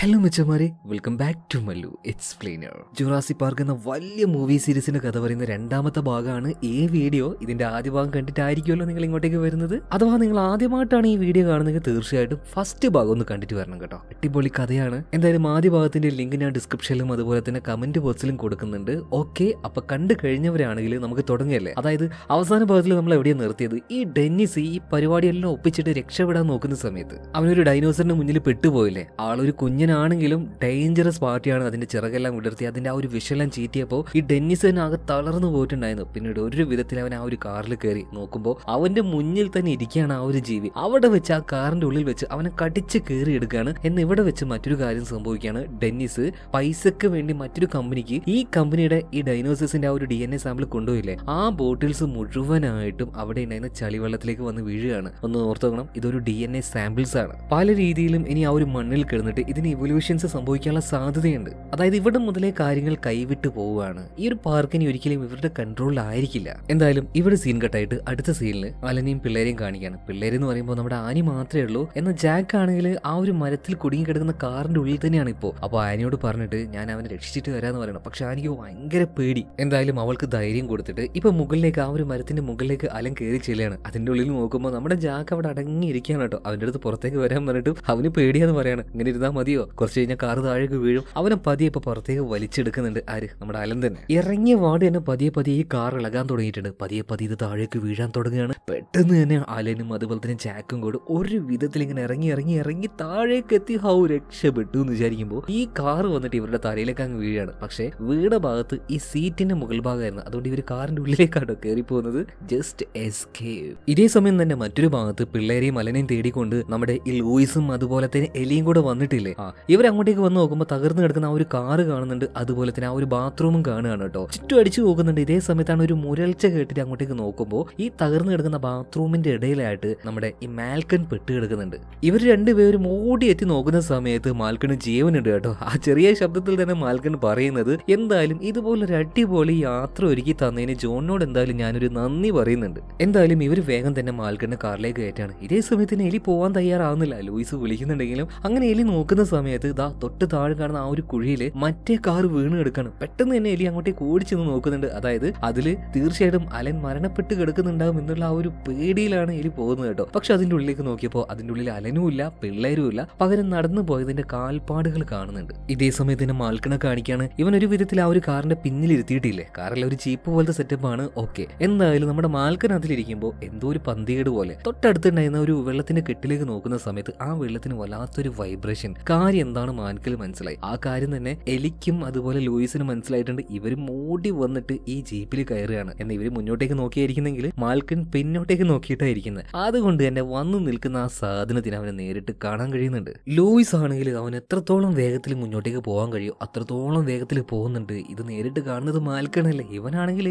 hello മിച്ചമാരെ welcome back to Mallu explainer Jurassic park എന്ന വലിയ മൂവി സീരീസിന്റെ കഥ പറയുന്ന രണ്ടാമത്തെ ഭാഗമാണ് ഈ വീഡിയോ ഇതിന്റെ ആദ്യ ഭാഗം കണ്ടിട്ടായിരിക്കുമല്ലോ നിങ്ങൾ ഇങ്ങോട്ടേക്ക് വരുന്നത് അഥവാ നിങ്ങൾ ആദ്യമായിട്ടാണ് ഈ വീഡിയോ കാണുന്നത് തീർച്ചയായിട്ടും ഫസ്റ്റ് ഭാഗം ഒന്ന് കണ്ടിട്ട് വരണം കേട്ടോ അടിപൊളി കഥയാണ് എന്തായാലും ആദ്യ ഭാഗത്തിന്റെ ലിങ്ക് ഞാൻ ഡിസ്ക്രിപ്ഷനിലും അതുപോലെ തന്നെ കമന്റ് ബോക്സിലും കൊടുക്കുന്നുണ്ട് ഓക്കെ അപ്പൊ കണ്ടു കഴിഞ്ഞവരാണെങ്കിൽ നമുക്ക് തുടങ്ങിയല്ലേ അതായത് അവസാന ഭാഗത്തിൽ നമ്മൾ എവിടെയാണ് നിർത്തിയത് ഈ ഡെന്നിസ് ഈ പരിപാടിയെല്ലാം ഒപ്പിച്ചിട്ട് രക്ഷപ്പെടാൻ നോക്കുന്ന സമയത്ത് അവനൊരു ഡൈനോസറിന്റെ മുന്നിൽ പെട്ടുപോയില്ലേ ആളൊരു കുഞ്ഞനാണെങ്കിലും ഡേഞ്ചറസ് പാർട്ടിയാണ് അതിന്റെ ചിറകെല്ലാം വിടർത്തി അതിന്റെ ആ ഒരു വിഷെല്ലാം ചീറ്റിയപ്പോൾ ഈ ഡെന്നിസ് തന്നെ ആകെ തളർന്നു പോയിട്ടുണ്ടായിരുന്നു പിന്നീട് ഒരു വിധത്തിൽ അവൻ ആ ഒരു കാറിൽ കയറി നോക്കുമ്പോൾ അവന്റെ മുന്നിൽ തന്നെ ഇരിക്കുകയാണ് ആ ഒരു ജീവി അവിടെ വെച്ച് ആ കാറിന്റെ ഉള്ളിൽ വെച്ച് അവനെ കടിച്ച് കയറി എടുക്കുകയാണ് എന്ന് ഇവിടെ വെച്ച് മറ്റൊരു കാര്യം സംഭവിക്കുകയാണ് ഡെന്നിസ് പൈസക്ക് വേണ്ടി മറ്റൊരു കമ്പനിക്ക് ഈ കമ്പനിയുടെ ഈ ഡൈനോസസിന്റെ ആ ഒരു ഡി എൻ എ സാമ്പിൾ കൊണ്ടുപോയില്ലേ ആ ബോട്ടിൽസ് മുഴുവനായിട്ടും അവിടെ ഉണ്ടായിരുന്ന ചളിവെള്ളത്തിലേക്ക് വന്ന് വീഴുകയാണ് ഒന്ന് ഓർത്തോക്കണം ഇതൊരു ഡി എൻ എ സാമ്പിൾസ് ആണ് പല രീതിയിലും ഇനി ആ ഒരു മണ്ണിൽ കിടന്നിട്ട് ഇതിന് ഇവല്യൂഷൻസ് സംഭവിക്കാനുള്ള സാധ്യതയുണ്ട് അതായത് ഇവിടെ മുതലേ കാര്യങ്ങൾ കൈവിട്ട് പോവുകയാണ് ഈ ഒരു പാർക്കിന് ഒരിക്കലും ഇവരുടെ കൺട്രോളിലായിരിക്കില്ല എന്തായാലും ഇവിടെ സീൻ കട്ടായിട്ട് അടുത്ത സീനിൽ അലനെയും പിള്ളേരെയും കാണിക്കാണ് പിള്ളേരെന്ന് പറയുമ്പോൾ നമ്മുടെ ആനി മാത്രമേ ഉള്ളൂ എന്നാൽ ജാക്ക് ആണെങ്കിൽ ആ ഒരു മരത്തിൽ കുടുങ്ങി കിടക്കുന്ന കാറിന്റെ ഉള്ളിൽ തന്നെയാണ് ഇപ്പോൾ അപ്പോൾ ആനിയോട് പറഞ്ഞിട്ട് ഞാൻ അവനെ രക്ഷിച്ചിട്ട് വരാന്ന് പറയണം പക്ഷെ ആനിക്ക് ഭയങ്കര പേടി എന്തായാലും അവൾക്ക് ധൈര്യം കൊടുത്തിട്ട് ഇപ്പൊ മുകളിലേക്ക് ആ ഒരു മരത്തിന്റെ മുകളിലേക്ക് അലൻ കയറി ചെല്ലുകയാണ് അതിന്റെ ഉള്ളിൽ നോക്കുമ്പോൾ നമ്മുടെ ജാക്ക് അവിടെ അടങ്ങിയിരിക്കുകയാണ് കേട്ടോ അവന്റെ അടുത്ത് പുറത്തേക്ക് വരാൻ പറഞ്ഞിട്ട് അവന് പേടിയാന്ന് പറയാണ് ഇങ്ങനെ ഇരുന്നാൽ മതിയോ കുറച്ച് കഴിഞ്ഞാൽ കാറ് താഴേക്ക് വീഴും അവനെ പതിയെ ഇപ്പൊ പുറത്തേക്ക് വലിച്ചെടുക്കുന്നുണ്ട് ആര് നമ്മുടെ അലൻ തന്നെ ഇറങ്ങിയ വാർഡ് തന്നെ പതിയെ പതിയെ ഈ കാർ ഇളകാൻ തുടങ്ങിയിട്ടുണ്ട് പതിയെ പതിയെ ഇത് താഴേക്ക് വീഴാൻ തുടങ്ങുകയാണ് പെട്ടെന്ന് തന്നെ അലനും അതുപോലെ തന്നെ ജാക്കും കൂടെ ഒരു വിധത്തിൽ ഇങ്ങനെ ഇറങ്ങി ഇറങ്ങി ഇറങ്ങി താഴേക്ക് എത്തി ഹൗ രക്ഷപ്പെട്ടു എന്ന് വിചാരിക്കുമ്പോൾ ഈ കാർ വന്നിട്ട് ഇവരുടെ തലയിലേക്ക് അങ്ങ് വീഴാണ് പക്ഷേ വീണ ഭാഗത്ത് ഈ സീറ്റിന്റെ മുകൾ ഭാഗമായിരുന്നു അതുകൊണ്ട് ഇവർ കാറിന്റെ ഉള്ളിലേക്കാട്ടോ കയറി പോകുന്നത് ജസ്റ്റ് എസ്കേപ്പ് ഇതേ സമയം തന്നെ മറ്റൊരു ഭാഗത്ത് പിള്ളേരെയും അലനെയും തേടിക്കൊണ്ട് നമ്മുടെ ഈ ലൂയിസും അതുപോലെ തന്നെ എലിയും കൂടെ വന്നിട്ടില്ലേ ആ ഇവർ അങ്ങോട്ടേക്ക് വന്ന് നോക്കുമ്പോൾ തകർന്നു കിടക്കുന്ന ആ ഒരു കാറ് കാണുന്നുണ്ട് അതുപോലെ തന്നെ ആ ഒരു ബാത്റൂമും കാണുകയാണ് കേട്ടോ ചുറ്റും അടിച്ചു നോക്കുന്നുണ്ട് ഇതേ സമയത്താണ് ഒരു മുരൾച്ച കേട്ടിട്ട് അങ്ങോട്ടേക്ക് നോക്കുമ്പോൾ ഈ തകർന്നു കിടക്കുന്ന ബാത്റൂമിന്റെ ഇടയിലായിട്ട് നമ്മുടെ ഈ മാൽക്കൻ പെട്ട് കിടക്കുന്നുണ്ട് ഇവർ രണ്ടുപേരും ഓടി എത്തി നോക്കുന്ന സമയത്ത് മാൽക്കന് ജീവനുണ്ട് കേട്ടോ ആ ചെറിയ ശബ്ദത്തിൽ തന്നെ മാൽക്കൻ പറയുന്നത് എന്തായാലും ഇതുപോലൊരു അടിപൊളി യാത്ര ഒരുക്കി തന്നതിന് ജോണിനോട് എന്തായാലും ഞാനൊരു നന്ദി പറയുന്നുണ്ട് എന്തായാലും ഇവർ വേഗം തന്നെ മാൽക്കന്റെ കാറിലേക്ക് കയറ്റാണ് ഇതേ സമയത്തിന് എലി പോവാൻ തയ്യാറാവുന്നില്ല ലൂയിസ് വിളിക്കുന്നുണ്ടെങ്കിലും അങ്ങനെ എലി നോക്കുന്ന സമയത്ത് ഇതാ തൊട്ട് താഴെ കാണുന്ന ആ ഒരു കുഴിയില് മറ്റേ കാർ വീണ് കിടക്കാണ് പെട്ടെന്ന് തന്നെ എലി അങ്ങോട്ടേക്ക് ഓടിച്ചെന്ന് നോക്കുന്നുണ്ട് അതായത് അതില് തീർച്ചയായിട്ടും അലൻ മരണപ്പെട്ട് കിടക്കുന്നുണ്ടാവും എന്നുള്ള ആ ഒരു പേടിയിലാണ് എലി പോകുന്നത് കേട്ടോ പക്ഷെ അതിന്റെ ഉള്ളിലേക്ക് നോക്കിയപ്പോൾ അതിന്റെ ഉള്ളിൽ അലനും ഇല്ല പിള്ളേരും ഇല്ല പകരം നടന്നു പോയതിന്റെ കാൽപ്പാടുകൾ കാണുന്നുണ്ട് ഇതേ സമയത്ത് തന്നെ മാൽക്കണ കാണിക്കാണ് ഇവൻ ഒരു വിധത്തിൽ ആ ഒരു കാറിന്റെ പിന്നിൽ ഇരുത്തിയിട്ടില്ലേ കാറിൽ ഒരു ചീപ്പ് പോലത്തെ സെറ്റപ്പ് ആണ് ഓക്കെ എന്തായാലും നമ്മുടെ മാൽക്കൻ അതിലിരിക്കുമ്പോൾ എന്തോ ഒരു പന്തികേട് പോലെ തൊട്ടടുത്തുണ്ടായിരുന്ന ഒരു വെള്ളത്തിന്റെ കെട്ടിലേക്ക് നോക്കുന്ന സമയത്ത് ആ വെള്ളത്തിന് വല്ലാത്തൊരു വൈബ്രേഷൻ കാര്യം എന്താണ് മാൽക്കൽ മനസ്സിലായി ആ കാര്യം തന്നെ എലിക്കും അതുപോലെ ലൂയിസിനും മനസ്സിലായിട്ടുണ്ട് ഇവര് മൂടി വന്നിട്ട് ഈ ജീപ്പിൽ കയറുകയാണ് എന്ന് ഇവര് മുന്നോട്ടേക്ക് നോക്കിയായിരിക്കുന്നെങ്കിൽ മാൽക്കൻ പിന്നോട്ടേക്ക് നോക്കിയിട്ടായിരിക്കുന്നത് അതുകൊണ്ട് തന്നെ വന്നു നിൽക്കുന്ന ആ സാധനത്തിന് അവനെ നേരിട്ട് കാണാൻ കഴിയുന്നുണ്ട് ലൂയിസ് ആണെങ്കിൽ അവൻ എത്രത്തോളം വേഗത്തിൽ മുന്നോട്ടേക്ക് പോകാൻ കഴിയും അത്രത്തോളം വേഗത്തിൽ പോകുന്നുണ്ട് ഇത് നേരിട്ട് കാണുന്നത് മാൽക്കണല്ലേ ഇവനാണെങ്കിൽ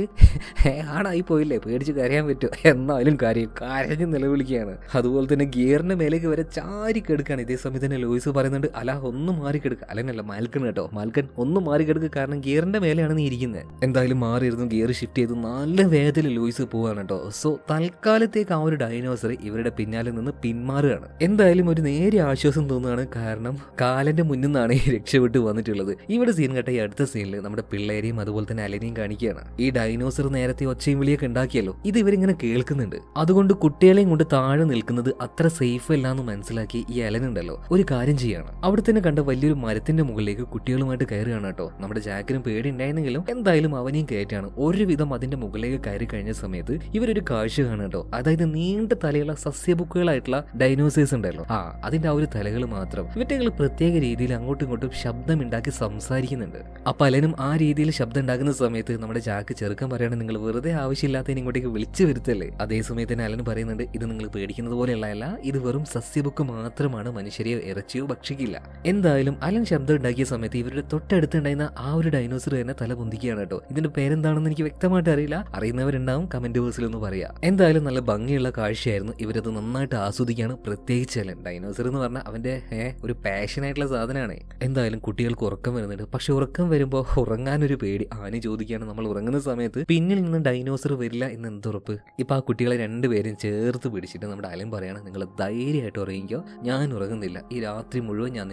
ആണായി പോയില്ലേ പേടിച്ച് കരയാൻ പറ്റുമോ എന്നാലും കാര്യം കരഞ്ഞ് നിലവിളിക്കുകയാണ് അതുപോലെ തന്നെ ഗിയറിന്റെ മേലേക്ക് വരെ ചാരി കെടുക്കാണ് ഇതേ സമയത്ത് തന്നെ ലൂയിസ് പറയുന്നുണ്ട് അല ഒന്ന് മാറി കെടുക്കുക അലനല്ല മാൽക്കൺ കേട്ടോ മാൽക്കൺ ഒന്ന് മാറി കെടുക്കുക കാരണം ഗിയറിന്റെ മേലെയാണ് നീ ഇരിക്കുന്നത് എന്തായാലും മാറിയിരുന്നു ഗിയർ ഷിഫ്റ്റ് ചെയ്ത് നല്ല വേഗത്തിൽ ലൂയിസ് പോവാണ് കേട്ടോ സോ തൽക്കാലത്തേക്ക് ആ ഒരു ഡൈനോസർ ഇവരുടെ പിന്നാലെ നിന്ന് പിന്മാറുകയാണ് എന്തായാലും ഒരു നേരിയ ആശ്വാസം തോന്നുകയാണ് കാരണം കാലന്റെ മുന്നിൽ നിന്നാണ് ഈ രക്ഷപ്പെട്ട് വന്നിട്ടുള്ളത് ഇവിടെ സീൻ കേട്ട ഈ അടുത്ത സീനിൽ നമ്മുടെ പിള്ളേരെയും അതുപോലെ തന്നെ അലനെയും കാണിക്കുകയാണ് ഈ ഡൈനോസർ നേരത്തെ ഒച്ചയും വിളിയൊക്കെ ഉണ്ടാക്കിയല്ലോ ഇത് ഇവരിങ്ങനെ കേൾക്കുന്നുണ്ട് അതുകൊണ്ട് കുട്ടികളെയും കൊണ്ട് താഴെ നിൽക്കുന്നത് അത്ര സേഫ് അല്ല എന്ന് മനസ്സിലാക്കി ഈ അലനുണ്ടല്ലോ ഒരു കാര്യം ചെയ്യാണ് അവിടെ തന്നെ കണ്ട വലിയൊരു മരത്തിന്റെ മുകളിലേക്ക് കുട്ടികളുമായിട്ട് കയറുകയാണ് കേട്ടോ നമ്മുടെ ജാക്കിനും പേടി ഉണ്ടായിരുന്നെങ്കിലും എന്തായാലും അവനെയും കയറ്റാണ് ഒരുവിധം അതിന്റെ മുകളിലേക്ക് കയറി കഴിഞ്ഞ സമയത്ത് ഇവരൊരു കാഴ്ച കാണും കേട്ടോ അതായത് നീണ്ട തലയുള്ള സസ്യബുക്കുകളായിട്ടുള്ള ഡൈനോസേഴ്സ് ഉണ്ടല്ലോ ആ അതിന്റെ ആ ഒരു തലകൾ മാത്രം ഇവറ്റകൾ പ്രത്യേക രീതിയിൽ അങ്ങോട്ടും ഇങ്ങോട്ടും ശബ്ദം ഉണ്ടാക്കി സംസാരിക്കുന്നുണ്ട് അപ്പൊ അലനും ആ രീതിയിൽ ശബ്ദം ഉണ്ടാക്കുന്ന സമയത്ത് നമ്മുടെ ജാക്ക് ചെറുക്കം പറയാണ് നിങ്ങൾ വെറുതെ ആവശ്യമില്ലാത്തതിന് ഇങ്ങോട്ടേക്ക് വിളിച്ചു വരുത്തല്ലേ അതേ സമയത്ത് തന്നെ അലൻ പറയുന്നുണ്ട് ഇത് നിങ്ങൾ പേടിക്കുന്നത് പോലെയുള്ളതല്ല ഇത് വെറും സസ്യബുക്ക് മാത്രമാണ് മനുഷ്യരെ ഇറച്ചിയോ ഭക്ഷിക്കില്ല എന്തായാലും അലൻ ശബ്ദം ഉണ്ടാക്കിയ സമയത്ത് ഇവരുടെ തൊട്ടടുത്തുണ്ടായിരുന്ന ആ ഒരു ഡൈനോസർ തന്നെ തല പൊന്തിക്കുകയാണ് കേട്ടോ ഇതിന്റെ പേരെന്താണെന്ന് എനിക്ക് വ്യക്തമായിട്ട് അറിയില്ല അറിയുന്നവരുണ്ടാവും കമന്റ് ബോക്സിൽ ഒന്ന് പറയാം എന്തായാലും നല്ല ഭംഗിയുള്ള കാഴ്ചയായിരുന്നു ഇവരത് നന്നായിട്ട് ആസ്വദിക്കുകയാണ് പ്രത്യേകിച്ച് അലൻ ഡൈനോസർ എന്ന് പറഞ്ഞാൽ അവന്റെ ഏ, ഒരു പാഷനായിട്ടുള്ള സാധനമാണ് എന്തായാലും കുട്ടികൾക്ക് ഉറക്കം വരുന്നുണ്ട് പക്ഷെ ഉറക്കം വരുമ്പോൾ ഉറങ്ങാനൊരു പേടി ആനി ചോദിക്കുകയാണ് നമ്മൾ ഉറങ്ങുന്ന സമയത്ത് പിന്നിൽ നിന്ന് ഡൈനോസർ വരില്ല എന്ന് എന്തുറപ്പ് ഇപ്പൊ ആ കുട്ടികളെ രണ്ടുപേരും ചേർത്ത് പിടിച്ചിട്ട് നമ്മുടെ അലൻ പറയാണ് നിങ്ങൾ ധൈര്യമായിട്ട് ഉറങ്ങിക്കോ ഞാൻ ഉറങ്ങുന്നില്ല ഈ രാത്രി മുഴുവൻ ഞാൻ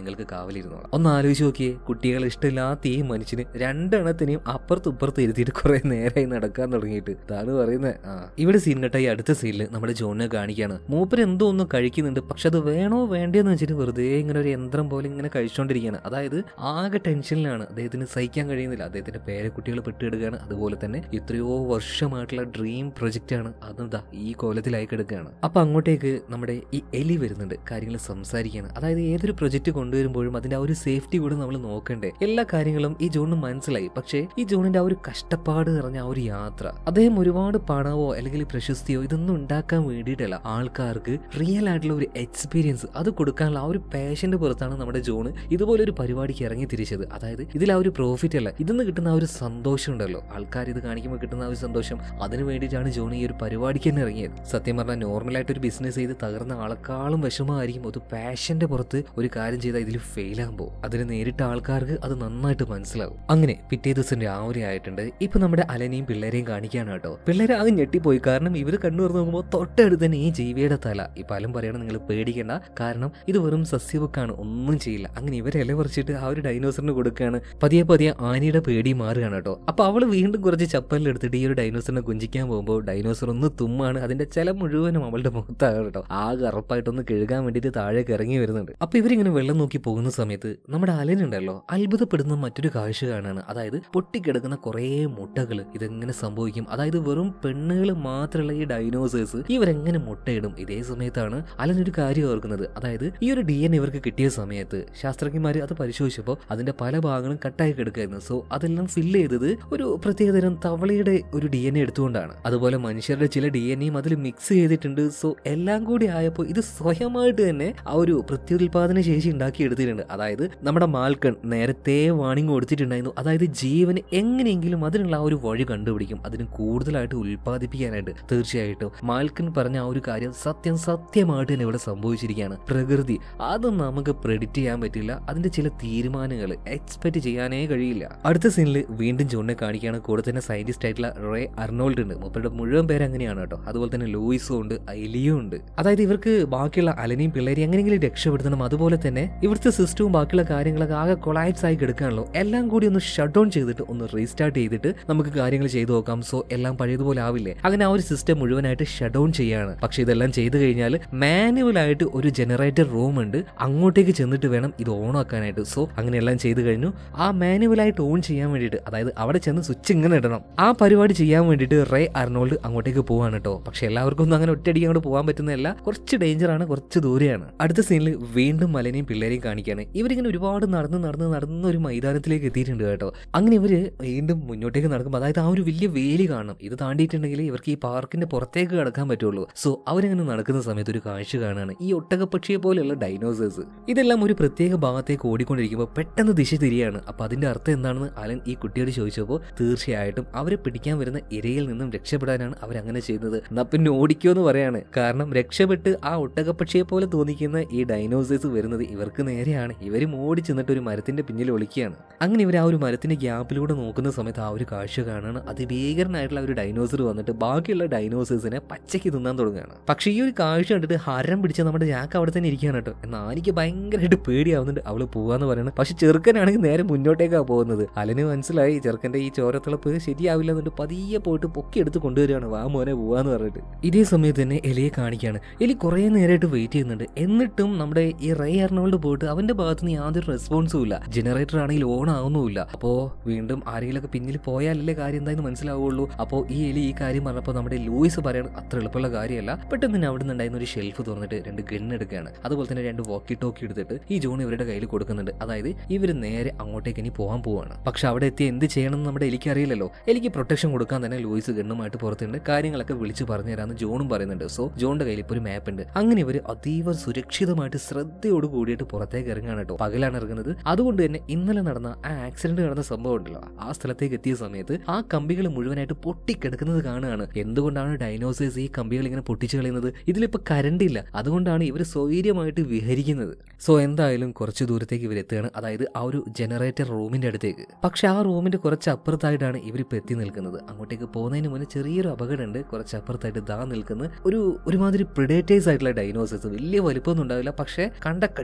നിങ്ങൾക്ക് കാവലിരുന്നോളാം ഒന്ന് ആലോചിച്ച് നോക്കിയേ കുട്ടികളെ ഇഷ്ടമില്ലാത്ത ഈ മനുഷ്യന് രണ്ടെണ്ണത്തിനെയും അപ്പുറത്തും ഇപ്പുറത്തും ഇരുത്തിയിട്ട് കുറെ നേരമായി നടക്കാൻ തുടങ്ങിയിട്ട് ഇതാണ് പറയുന്നത് ആ ഇവിടെ സീൻ കട്ട ഈ അടുത്ത സീനിൽ നമ്മുടെ ജോണിനെ കാണിക്കുകയാണ് മൂപ്പര് എന്തോ ഒന്നും കഴിക്കുന്നുണ്ട് പക്ഷെ അത് വേണോ വേണ്ടേന്ന് വെച്ചിട്ട് വെറുതെ ഇങ്ങനെ ഒരു യന്ത്രം പോലെ ഇങ്ങനെ കഴിച്ചുകൊണ്ടിരിക്കുകയാണ് അതായത് ആകെ ടെൻഷനിലാണ് അദ്ദേഹത്തിന് സഹിക്കാൻ കഴിയുന്നില്ല അദ്ദേഹത്തിന്റെ പേരക്കുട്ടികൾ പെട്ടിടുകയാണ് അതുപോലെ തന്നെ എത്രയോ വർഷമായിട്ടുള്ള ഡ്രീം പ്രൊജക്റ്റ് ആണ് അതും ദാ ഈ കോലത്തിലായി കിടക്കുകയാണ് അപ്പൊ അങ്ങോട്ടേക്ക് നമ്മുടെ ഈ എലി വരുന്നുണ്ട് കാര്യങ്ങൾ സംസാരിക്കുകയാണ് അതായത് ഏതൊരു പ്രൊജക്റ്റ് കൊണ്ടുവരുമ്പോഴും അതിന്റെ ആ ഒരു സേഫ്റ്റി കൂടെ നമ്മൾ നോക്കണ്ടേ എല്ലാ കാര്യങ്ങളും ഈ ജോണിന് മനസ്സിലായി പക്ഷേ ഈ ജോണിന്റെ ആ ഒരു കഷ്ടപ്പാട് നിറഞ്ഞ ആ ഒരു യാത്ര അദ്ദേഹം ഒരുപാട് പണമോ അല്ലെങ്കിൽ പ്രശസ്തിയോ ഇതൊന്നും ഉണ്ടാക്കാൻ വേണ്ടിയിട്ടല്ല ആൾക്കാർക്ക് റിയൽ ആയിട്ടുള്ള ഒരു എക്സ്പീരിയൻസ് അത് കൊടുക്കാനുള്ള ആ ഒരു പാഷന്റെ പുറത്താണ് നമ്മുടെ ജോണ് ഇതുപോലെ ഒരു പരിപാടിക്ക് ഇറങ്ങി തിരിച്ചത് അതായത് ഇതിൽ ആ ഒരു പ്രോഫിറ്റ് അല്ല ഇതിന്ന് കിട്ടുന്ന ആ ഒരു സന്തോഷം ഉണ്ടല്ലോ ആൾക്കാർ ഇത് കാണിക്കുമ്പോൾ കിട്ടുന്ന ആ ഒരു സന്തോഷം അതിന് വേണ്ടിയിട്ടാണ് ജോൺ ഈ ഒരു പരിപാടിക്ക് തന്നെ ഇറങ്ങിയത് സത്യം പറഞ്ഞാൽ നോർമലായിട്ട് ഒരു ബിസിനസ് ചെയ്ത് തകർന്ന ആളെക്കാളും വിഷമമായിരിക്കും ഒരു പാഷന്റെ പുറത്ത് ഒരു കാര്യം ചെയ്താൽ ഇതിൽ ഫെയിൽ ആകുമ്പോൾ അതിന് നേരിട്ട ആൾക്കാർക്ക് അത് നന്നായിട്ട് മനസ്സിലാവും അങ്ങനെ പിറ്റേ ദിവസം രാവിലെ ആയിട്ടുണ്ട് ഇപ്പൊ നമ്മുടെ അലനെയും പിള്ളേരെയും കാണിക്കാണ് കേട്ടോ പിള്ളേരെ ആകെ ഞെട്ടിപ്പോയി കാരണം ഇവർ കണ്ണു തുറന്ന് നോക്കുമ്പോൾ തൊട്ടടുത്ത് തന്നെ ഈ ജീവിയുടെ തല ഈ പലം പറയണം നിങ്ങൾ പേടിക്കേണ്ട കാരണം ഇത് വെറും സസ്യബുക്കാണ് ഒന്നും ചെയ്യില്ല അങ്ങനെ ഇവരെ ഇല പറിച്ചിട്ട് ആ ഒരു ഡൈനോസറിന് കൊടുക്കുകയാണ് പതിയെ പതിയെ ആനയുടെ പേടി മാറുകയാണ് കേട്ടോ അപ്പൊ അവള് വീണ്ടും കുറച്ച് ചപ്പലിലെടുത്തിട്ട് ഈ ഒരു ഡൈനോസറിനെ കുഞ്ചിക്കാൻ പോകുമ്പോൾ ഡൈനോസർ ഒന്ന് തുമ്മാണ് അതിന്റെ ചില മുഴുവനും അവളുടെ മുഖത്താണ് കേട്ടോ ആകെ അറപ്പായിട്ടൊന്ന് കഴുകാൻ വേണ്ടിയിട്ട് താഴേക്ക് ഇറങ്ങി വരുന്നുണ്ട് അപ്പൊ ഇവരിങ്ങനെ വെള്ളം നോക്കി പോകുന്ന സമയത്ത് നമ്മുടെ അലനുണ്ടല്ലോ അത്ഭുതപ്പെടുന്ന മറ്റൊരു കാഴ്ച കാണാണ് അതായത് പൊട്ടിക്കിടക്കുന്ന കുറേ മുട്ടകൾ ഇതെങ്ങനെ സംഭവിക്കും അതായത് വെറും പെണ്ണുകൾ മാത്രമുള്ള ഈ ഡൈനോസേഴ്സ് ഇവരെങ്ങനെ മുട്ടയിടും ഇതേ സമയത്താണ് അലനൊരു കാര്യം ഓർക്കുന്നത് അതായത് ഈ ഒരു ഡി എൻ ഇവർക്ക് കിട്ടിയ സമയത്ത് ശാസ്ത്രജ്ഞന്മാർ അത് പരിശോധിച്ചപ്പോൾ അതിന്റെ പല ഭാഗങ്ങളും കട്ടായി കിടക്കായിരുന്നു സോ അതെല്ലാം ഫില്ല് ചെയ്തത് ഒരു പ്രത്യേകതരം തവളയുടെ ഒരു ഡി എൻ എ എടുത്തുകൊണ്ടാണ് അതുപോലെ മനുഷ്യരുടെ ചില ഡി എൻ എയും അതിൽ മിക്സ് ചെയ്തിട്ടുണ്ട് സോ എല്ലാം കൂടി ആയപ്പോൾ ഇത് സ്വയമായിട്ട് തന്നെ ആ ഒരു പ്രത്യുൽപാദന ശേഷി ഉണ്ടാക്കി എടുത്തിട്ടുണ്ട് അതായത് നമ്മുടെ മാൽക്കൺ നേരത്തെ വാണിംഗ് കൊടുത്തിട്ടുണ്ടായിരുന്നു അതായത് ജീവന് എങ്ങനെയെങ്കിലും അതിനുള്ള ആ ഒരു വഴി കണ്ടുപിടിക്കും അതിന് കൂടുതലായിട്ട് ഉൽപ്പാദിപ്പിക്കാനായിട്ട് തീർച്ചയായിട്ടും മാൽക്കൻ പറഞ്ഞ ആ ഒരു കാര്യം സത്യം സത്യമായിട്ട് തന്നെ ഇവിടെ സംഭവിച്ചിരിക്കുകയാണ് പ്രകൃതി അത് നമുക്ക് പ്രെഡിക്റ്റ് ചെയ്യാൻ പറ്റില്ല അതിന്റെ ചില തീരുമാനങ്ങൾ എക്സ്പെക്ട് ചെയ്യാനേ കഴിയില്ല അടുത്ത സീനിൽ വീണ്ടും ജോണിനെ കാണിക്കുകയാണ് കൂടെ തന്നെ സയന്റിസ്റ്റ് ആയിട്ടുള്ള റേ അർണോൾഡ് ഉണ്ട് മൂപ്പരുടെ മുഴുവൻ പേര് അങ്ങനെയാണ് കേട്ടോ അതുപോലെ തന്നെ ലൂയിസും ഉണ്ട് ഐലിയും ഉണ്ട് അതായത് ഇവർക്ക് ബാക്കിയുള്ള അലനെയും പിള്ളേരെയും എങ്ങനെയെങ്കിലും രക്ഷപ്പെടുത്തണം അതുപോലെ തന്നെ ഇവിടുത്തെ സിസ്റ്റവും ബാക്കിയുള്ള കാര്യങ്ങളൊക്കെ ആകെ കൊളാപ്സ് ആയി കിടക്കുകയാണല്ലോ എല്ലാം കൂടി ഒന്ന് ഷട്ട് ഡൗൺ ചെയ്തിട്ട് ഒന്ന് റീസ്റ്റാർട്ട് ചെയ്തിട്ട് നമുക്ക് കാര്യങ്ങൾ ചെയ്തു നോക്കാം സോ എല്ലാം പഴയതുപോലെ ആവില്ലേ അങ്ങനെ ആ ഒരു സിസ്റ്റം മുഴുവനായിട്ട് ഷട്ട് ഡൗൺ ചെയ്യാണ് പക്ഷെ ഇതെല്ലാം ചെയ്തു കഴിഞ്ഞാൽ മാനുവൽ ആയിട്ട് ഒരു ജനറേറ്റർ റൂം ഉണ്ട് അങ്ങോട്ടേക്ക് ചെന്നിട്ട് വേണം ഇത് ഓൺ ആക്കാനായിട്ട് സോ അങ്ങനെ എല്ലാം ചെയ്തു കഴിഞ്ഞു ആ മാനുവൽ ആയിട്ട് ഓൺ ചെയ്യാൻ വേണ്ടിയിട്ട് അതായത് അവിടെ ചെന്ന് സ്വിച്ച് ഇങ്ങനെ ഇടണം ആ പരിപാടി ചെയ്യാൻ വേണ്ടിയിട്ട് റേ അർണോൾഡ് അങ്ങോട്ടേക്ക് പോവാണ് കേട്ടോ പക്ഷെ എല്ലാവർക്കും ഒന്നും അങ്ങനെ ഒറ്റയടിക്ക് അങ്ങോട്ട് പോകാൻ പറ്റുന്നതല്ല കുറച്ച് ഡേഞ്ചർ ആണ് കുറച്ച് ദൂരെയാണ് അടുത്ത സീനിൽ വീണ്ടും മലനെയും പിള്ളേരെയും കാണിക്കുകയാണ് ഇവരിങ്ങനെ ഒരുപാട് നടന്ന് നടന്ന് നടന്ന് ഒരു മൈതാനത്തിലേക്ക് എത്തിയിട്ടുണ്ട് കേട്ടോ അങ്ങനെ ഇവര് വീണ്ടും മുന്നോട്ടേക്ക് നടക്കുമ്പോൾ അതായത് ആ ഒരു വലിയ വേലി കാണണം ഇത് താണ്ടിയിട്ടുണ്ടെങ്കിൽ ഇവർക്ക് ഈ പാർക്കിന്റെ പുറത്തേക്ക് കടക്കാൻ പറ്റുള്ളൂ സോ അവരിങ്ങനെ നടക്കുന്ന സമയത്ത് ഒരു കാഴ്ച കാണാണ് ഈ ഒട്ടകപ്പക്ഷിയെ പോലെയുള്ള ഡൈനോസേഴ്സ് ഇതെല്ലാം ഒരു പ്രത്യേക ഭാഗത്തേക്ക് ഓടിക്കൊണ്ടിരിക്കുമ്പോൾ പെട്ടെന്ന് ദിശ തിരിയാണ് അപ്പൊ അതിന്റെ അർത്ഥം എന്താണെന്ന് അലൻ ഈ കുട്ടിയോട് ചോദിച്ചപ്പോൾ തീർച്ചയായിട്ടും അവരെ പിടിക്കാൻ വരുന്ന ഇരയിൽ നിന്നും രക്ഷപ്പെടാനാണ് അവരങ്ങനെ ചെയ്യുന്നത് എന്നാ പിന്നെ ഓടിക്കോ എന്ന് പറയാണ് കാരണം രക്ഷപ്പെട്ട് ആ ഒട്ടകപ്പക്ഷിയെ പോലെ തോന്നിക്കുന്ന ഈ ഡൈനോസേഴ്സ് വരുന്നത് ഇവർക്ക് നേരെയാണ് ഇവരും ഓടി ചെന്നിട്ട് ഒരു മരത്തിന്റെ പിന്നിൽ ഒളിക്കുകയാണ് അങ്ങനെ ഇവർ ആ ഒരു മരത്തിന്റെ ഗ്യാപ്പിലൂടെ നോക്കുന്ന സമയത്ത് ആ ഒരു കാഴ്ച കാണാണ് അതിഭീകരനായിട്ടുള്ള ഒരു ഡൈനോസർ വന്നിട്ട് ബാക്കിയുള്ള ഡൈനോസേഴ്സിനെ പച്ചയ്ക്ക് തിന്നാൻ തുടങ്ങുകയാണ് പക്ഷേ ഈ ഒരു കാഴ്ച കണ്ടിട്ട് ഹരം പിടിച്ച നമ്മുടെ ജാക്ക് അവിടെ തന്നെ ഇരിക്കുകയാണ് കേട്ടോ എന്നാൽ എനിക്ക് ഭയങ്കരമായിട്ട് പേടിയാവുന്നുണ്ട് അവള് പോവാന്ന് പറയുന്നത് പക്ഷെ ചെറുക്കനാണെങ്കിൽ നേരെ മുന്നോട്ടേക്കാണ് പോകുന്നത് അലന് മനസ്സിലായി ചെറുക്കന്റെ ഈ ചോരത്തിളപ്പ് ശരിയാവില്ല എന്നിട്ട് പതിയെ പോയിട്ട് പൊക്കി എടുത്ത് കൊണ്ടുവരികയാണ് വാ മോനെ പോവാന്ന് പറഞ്ഞിട്ട് ഇതേ സമയത്ത് തന്നെ എലിയെ കാണിക്കുകയാണ് എലി കുറേ നേരമായിട്ട് വെയിറ്റ് ചെയ്യുന്നുണ്ട് എന്നിട്ടും നമ്മുടെ ഈ റേ എറണോൾഡ് പോയിട്ട് അവന്റെ ഭാഗത്ത് നിന്ന് യാതൊരു റെസ്പോൺസും ഇല്ല ജനറേറ്റർ ആണെങ്കിൽ ഓൺ ആവുന്നുമില്ല അപ്പോ വീണ്ടും ആരെങ്കിലൊക്കെ പിന്നിൽ പോയാലല്ലേ കാര്യം എന്തായെന്ന് മനസ്സിലാവുള്ളൂ അപ്പോൾ ഈ എലി ഈ കാര്യം പറഞ്ഞപ്പോൾ നമ്മുടെ ലൂയിസ് പറയണം അത്ര എളുപ്പമുള്ള കാര്യമല്ല പെട്ടെന്ന് തന്നെ അവിടെ നിന്നുണ്ടായിരുന്ന ഒരു ഷെൽഫ് തുറന്നിട്ട് രണ്ട് ഗൺ എടുക്കുകയാണ് അതുപോലെ തന്നെ രണ്ട് വോക്കി ടോക്കി എടുത്തിട്ട് ഈ ജോൺ ഇവരുടെ കയ്യിൽ കൊടുക്കുന്നുണ്ട് അതായത് ഇവർ നേരെ അങ്ങോട്ടേക്ക് ഇനി പോകാൻ പോവാണ് പക്ഷെ അവിടെ എത്തി എന്ത് ചെയ്യണമെന്ന് നമ്മുടെ എലിക്ക് അറിയില്ലല്ലോ എലിക്ക് പ്രൊട്ടക്ഷൻ കൊടുക്കാൻ തന്നെ ലൂയിസ് ഗണ്ണുമായിട്ട് പുറത്തുണ്ട് കാര്യങ്ങളൊക്കെ വിളിച്ച് പറഞ്ഞു തരാമെന്ന് ജോണും പറയുന്നുണ്ട് സോ ജോണിന്റെ കയ്യിൽ ഇപ്പോൾ ഒരു മാപ്പ് ഉണ്ട് അങ്ങനെ ഇവർ അതീവ സുരക്ഷിതമായിട്ട് ശ്രദ്ധയോട് കൂടിയിട്ട് പുറത്തേക്ക് ഇറങ്ങാണ് കേട്ടോ പകലാണ് ഇറങ്ങുന്നത് അതുകൊണ്ട് തന്നെ ഇന്നലെ നടന്ന ആ ആക്സിഡന്റ് നടന്ന സംഭവം ഉണ്ടല്ലോ ആ സ്ഥലത്തേക്ക് എത്തിയ സമയത്ത് ആ കമ്പികൾ മുഴുവനായിട്ട് പൊട്ടിക്കിടക്കുന്നത് കാണുകയാണ് എന്തുകൊണ്ടാണ് ഡൈനോസേഴ്സ് ഈ കമ്പികൾ ഇങ്ങനെ പൊട്ടിച്ചു കളയുന്നത് ഇതിലിപ്പോ കരണ്ട് ഇല്ല അതുകൊണ്ടാണ് ഇവർ സ്വൈര്യമായിട്ട് വിഹരിക്കുന്നത് സോ എന്തായാലും കുറച്ച് ദൂരത്തേക്ക് ഇവർ എത്തുകയാണ് അതായത് ആ ഒരു ജനറേറ്റർ റൂമിന്റെ അടുത്തേക്ക് പക്ഷെ ആ റൂമിന്റെ കുറച്ച് അപ്പുറത്തായിട്ടാണ് ഇവരിപ്പോൾ എത്തി നിൽക്കുന്നത് അങ്ങോട്ടേക്ക് പോകുന്നതിന് മുന്നേ ചെറിയൊരു അപകടമുണ്ട് കുറച്ച് അപ്പുറത്തായിട്ട് ദാ നിൽക്കുന്ന ഒരു ഒരുമാതിരി പ്രിഡേറ്റേഴ്സ് ആയിട്ടുള്ള ഡൈനോസേഴ്സ് വലിയ വലിപ്പമൊന്നും ഉണ്ടാവില്ല പക്ഷെ കണ്ട കട്ടിച്ച്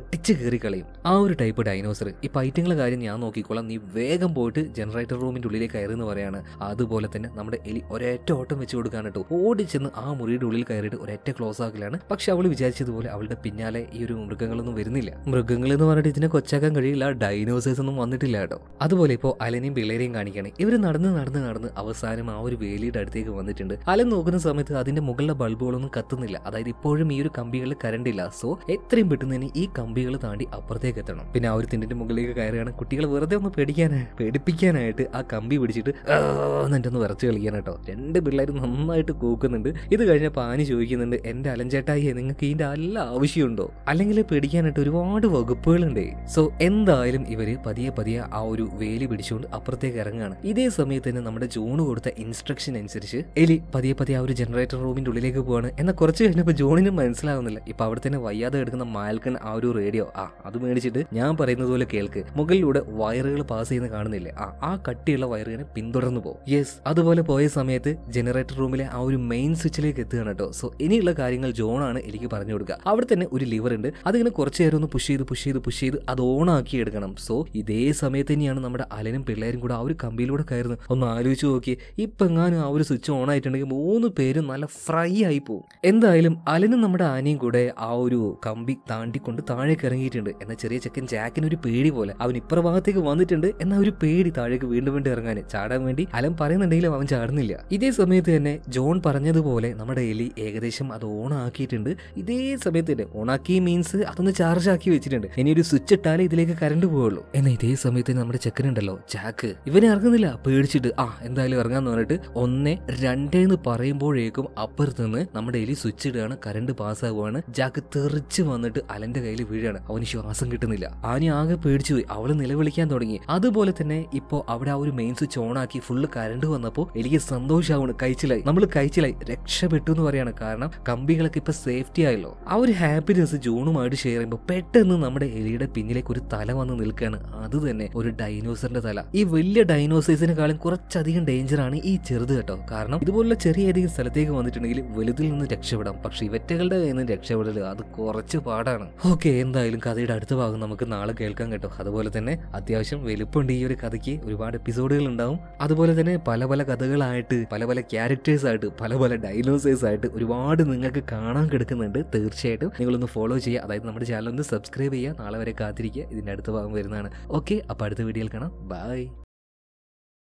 കീറി കളയും ആ ഒരു ടൈപ്പ് ഡൈനോസർ ഈ പൈറ്റങ്ങളെ കാര്യം ഞാൻ നോക്കിക്കോളാം നീ വേഗം പോയിട്ട് ജനറേറ്റർ റൂമിന്റെ ഉള്ളിലേക്ക് കയറുന്ന പറയാണ് അതുപോലെ തന്നെ നമ്മുടെ എലി ഒരൊറ്റ ഓട്ടം വെച്ച് കൊടുക്കാൻ കേട്ടോ ഓടിച്ചെന്ന് ആ മുറിയുടെ ഉള്ളിൽ കയറിയിട്ട് ഒരൊറ്റ ക്ലോസ് ആക്കലാണ് പക്ഷെ അവൾ വിചാരിച്ചതുപോലെ അവളുടെ പിന്നാലെ ഈ ഒരു മൃഗങ്ങളൊന്നും വരുന്നില്ല മൃഗങ്ങൾ എന്ന് പറഞ്ഞിട്ട് ഇതിനെ കൊച്ചാക്കാൻ കഴിയില്ല ഡൈനോസേഴ്സ് ഒന്നും വന്നിട്ടില്ല കേട്ടോ അതുപോലെ ഇപ്പോൾ അലനെയും പിള്ളേരെയും കാണിക്കുകയാണ് ഇവർ നടന്ന് നടന്ന് നടന്ന് അവസാനം ആ ഒരു വേലിയുടെ അടുത്തേക്ക് വന്നിട്ടുണ്ട് അലൻ നോക്കുന്ന സമയത്ത് അതിന്റെ മുകളിലെ ബൾബുകളൊന്നും കത്തുന്നില്ല അതായത് ഇപ്പോഴും ഈ ഒരു കമ്പികളിൽ കറണ്ട് ഇല്ല സോ എത്രയും പെട്ടെന്ന് തന്നെ ഈ കമ്പികൾ താണ്ടി അപ്പുറത്തേക്ക് എത്തണം പിന്നെ ആ ഒരു തിണ്ടിന്റെ മുകളിലേക്ക് കയറുകയാണ് കുട്ടികൾ വെറുതെ ഒന്ന് പേടിക്കാനായി പേടിപ്പിക്കാനായിട്ട് ആ കമ്പി പിടിച്ചിട്ട് എന്നിട്ടൊന്ന് വിറച്ച് കളിക്കാൻ കേട്ടോ രണ്ട് പിള്ളേർ നന്നായിട്ട് കൂക്കുന്നുണ്ട് ഇത് കഴിഞ്ഞ പാനി ചോദിക്കുന്നുണ്ട് എന്റെ അലഞ്ചേട്ടായി നിങ്ങൾക്ക് ഇതിന്റെ അല്ല ആവശ്യമുണ്ടോ അല്ലെങ്കിൽ പേടിക്കാനായിട്ട് ഒരുപാട് വകുപ്പുകളുണ്ട് സോ എന്തായാലും ഇവര് പതിയെ പതിയെ ആ ഒരു വേലി പിടിച്ചുകൊണ്ട് അപ്പുറത്തേക്ക് ഇറങ്ങുകയാണ് ഇതേ സമയത്ത് തന്നെ നമ്മുടെ ജോണ് കൊടുത്ത ഇൻസ്ട്രക്ഷൻ അനുസരിച്ച് എലി പതിയെ പതിയെ ആ ഒരു ജനറേറ്റർ റൂമിന്റെ ഉള്ളിലേക്ക് പോവാണ് എന്നാൽ കുറച്ച് കഴിഞ്ഞപ്പോൾ ജോണിനും മനസ്സിലാവുന്നില്ല ഇപ്പൊ അവിടെ തന്നെ വയ്യാതെ എടുക്കുന്ന മാൽക്കൺ ആ ഒരു റേഡിയോ ആ അത് മേടിച്ചിട്ട് ഞാൻ പറയുന്നത് പോലെ കേൾക്ക് മുകളിലൂടെ വയറുകൾ പാസ് ചെയ്യുന്ന കാണുന്നില്ലേ ആ ആ കട്ടിയുള്ള വയറുകളെ പിന്തുടർന്ന് പോകും യെസ് അതുപോലെ പോയ സമയത്ത് ജനറേറ്റർ റൂമിലെ ആ ഒരു മെയിൻ സ്വിച്ചിലേക്ക് എത്തുകയാണ് കേട്ടോ സോ ഇനിയുള്ള കാര്യങ്ങൾ ജോണാണ് എനിക്ക് പറഞ്ഞു കൊടുക്കുക അവിടെ തന്നെ ഒരു ലിവർ ഉണ്ട് അതിങ്ങനെ കുറച്ച് നേരം ഒന്ന് പുഷ് ചെയ്ത് പുഷ് ചെയ്ത് പുഷ് ചെയ്ത് അത് ഓൺ ആക്കി എടുക്കണം സോ ഇതേ സമയത്ത് തന്നെയാണ് നമ്മുടെ അലനും പിള്ളേരും കൂടെ ആ ഒരു കമ്പിയിലൂടെ കയറുന്നത് ഒന്ന് ആലോചിച്ച് നോക്കി ഇപ്പൊ എങ്ങാനും ആ ഒരു സ്വിച്ച് ഓൺ ആയിട്ടുണ്ടെങ്കിൽ മൂന്ന് പേരും നല്ല ഫ്രൈ ആയി പോകും എന്തായാലും അലനും നമ്മുടെ ആനയും കൂടെ ആ ഒരു കമ്പി താണ്ടിക്കൊണ്ട് താഴേക്ക് ഇറങ്ങിയിട്ടുണ്ട് എന്നാൽ ചെറിയ ചെക്കൻ ജാക്കിന് ഒരു പേടി പോലെ അവൻ ഇപ്പുറ ഭാഗത്തേക്ക് വന്നിട്ടുണ്ട് എന്നാൽ ഒരു പേടി താഴേക്ക് വീണ്ടും വീണ്ടും ഇറങ്ങാൻ ചാടാൻ വേണ്ടി അലൻ പറയുന്നുണ്ടെങ്കിലും അവൻ ചാടുന്നില്ല ഇതേ സമയത്ത് തന്നെ ജോൺ പറഞ്ഞതുപോലെ നമ്മുടെ എലി ഏകദേശം അത് ഓൺ ആക്കിയിട്ടുണ്ട് ഇതേ സമയത്ത് തന്നെ ഓൺ ആക്കി മീൻസ് അതൊന്ന് ചാർജ് ആക്കി വെച്ചിട്ടുണ്ട് ഇനി ഒരു സ്വിച്ച് ഇട്ടാലേ ഇതിലേക്ക് കറണ്ട് പോവുള്ളൂ എന്നാൽ ഇതേ സമയത്ത് നമ്മുടെ ചെക്കനുണ്ടല്ലോ ജാക്ക് ഇവനെ ഇറങ്ങുന്നില്ല പേടിച്ചിട്ട് ആ എന്തായാലും ഇറങ്ങാന്ന് പറഞ്ഞിട്ട് ഒന്ന് രണ്ടേന്ന് പറയുമ്പോഴേക്കും അപ്പുറത്ത് നിന്ന് നമ്മുടെ എലി സ്വിച്ച് ഇടുകയാണ് കറണ്ട് പാസ്സാവുകയാണ് ജാക്ക് തെറിച്ച് വന്നിട്ട് അലന്റെ കയ്യിൽ വീഴാണ് അവന് ശ്വാസം കിട്ടുന്നില്ല ആനി ആകെ പേടിച്ചു പോയി അവള് നിലവിളിക്കാൻ തുടങ്ങി അതുപോലെ തന്നെ ഇപ്പോ അവിടെ ആ ഒരു മെയിൻ സ്വിച്ച് ഓൺ ആക്കി ഫുള്ള് കറണ്ട് വന്നപ്പോൾ എനിക്ക് സന്തോഷമാവണ് കഴിച്ചിലായി നമ്മൾ കഴിച്ചിലായി രക്ഷപ്പെട്ടു എന്ന് പറയാണ് കാരണം കമ്പികളൊക്കെ ഇപ്പൊ സേഫ്റ്റി ആയല്ലോ ആ ഒരു ഹാപ്പിനെസ് ജോണുമായിട്ട് ഷെയർ ചെയ്യുമ്പോൾ പെട്ടെന്ന് നമ്മുടെ എലിയുടെ പിന്നിലേക്ക് ഒരു തല വന്ന് നിൽക്കുകയാണ് അത് തന്നെ ഒരു ഡൈനോസറിന്റെ തല ഈ വലിയ ഡൈനോസേഴ്സിനെക്കാളും കുറച്ചധികം ഡേഞ്ചർ ആണ് ഈ ചെറുത് കേട്ടോ കാരണം ഇതുപോലുള്ള ചെറിയ ഏതെങ്കിലും സ്ഥലത്തേക്ക് വന്നിട്ടുണ്ടെങ്കിൽ വലുതിൽ നിന്ന് രക്ഷപ്പെടാം പക്ഷെ ഇവറ്റകളുടെ കയ്യിൽ നിന്ന് രക്ഷപ്പെടൽ അത് കുറച്ച് പാടാണ് ഓക്കെ എന്തായാലും കഥയുടെ അടുത്ത ഭാഗം നമുക്ക് നാളെ കേൾക്കാൻ കേട്ടോ അതുപോലെ തന്നെ അത്യാവശ്യം വലുപ്പമുണ്ട് ഈ ഒരു കഥയ്ക്ക് ഒരുപാട് എപ്പിസോഡുകൾ ഉണ്ടാവും അതുപോലെ തന്നെ പല പല കഥകളായിട്ട് പല പല ക്യാരക്ടേഴ്സ് ആയിട്ട് പല പല ഡൈനോസേഴ്സ് ആയിട്ട് ഒരുപാട് നിങ്ങൾക്ക് കാണാൻ കിടക്കുന്നുണ്ട് തീർച്ചയായിട്ടും നിങ്ങളൊന്ന് ഫോളോ ചെയ്യുക അതായത് നമ്മുടെ ചാനൽ ഒന്ന് സബ്സ്ക്രൈബ് ചെയ്യുക നാളെ വരെ കാത്തിരിക്കുക ഇതിന്റെ അടുത്ത ഭാഗം വരുന്നതാണ് ഓക്കെ അപ്പോൾ അടുത്ത വീഡിയോയിൽ കാണാം ബൈ